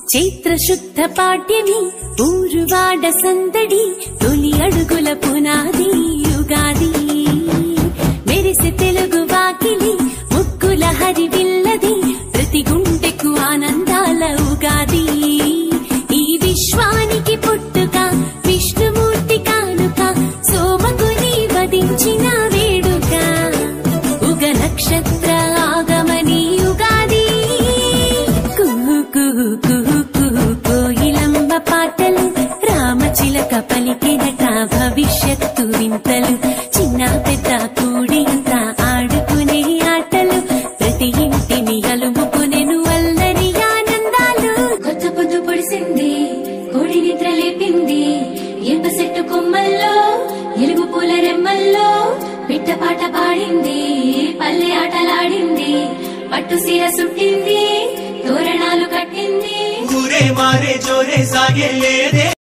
చైత్ర శుద్ధ పాడ్యమి ఊరువాడ సందడి తొలి అడుగుల పునాది యుగాది మెరిసె తెలుగు వాకిలి ముక్కుల హరివిల్లది ప్రతి గుండెకు ఆనందాల ఉగాది ఈ విశ్వానికి పుట్టుక విష్ణుమూర్తి కానుక సోమకుని వధించిన వేడుక ఉగ నక్షత్ర ఆగమని యుగాది కుహు కుహు కుహు కుహు కోయిలమ్మ పాటలు రామచిలక పలికినట భవిష్యత్తు వింతలు చిన్న పెద్ద కూడింత ఆడుకునే ఆటలు ప్రతి ఇంటిని అలుముకునేను అల్లరి ఆనందాలు కొత్త పొద్దు పొడిసింది కోడి నిద్ర లేపింది ఇనుప చెట్టు కొమ్మల్లో ఎలుగు పూల రెమ్మల్లో పిట్ట పాట పాడింది పల్లె ఆటలాడింది పట్టు సీర సుట్టింది తోరణాలు కట్టింది ఊరే మారే జోరే సాగే లేదే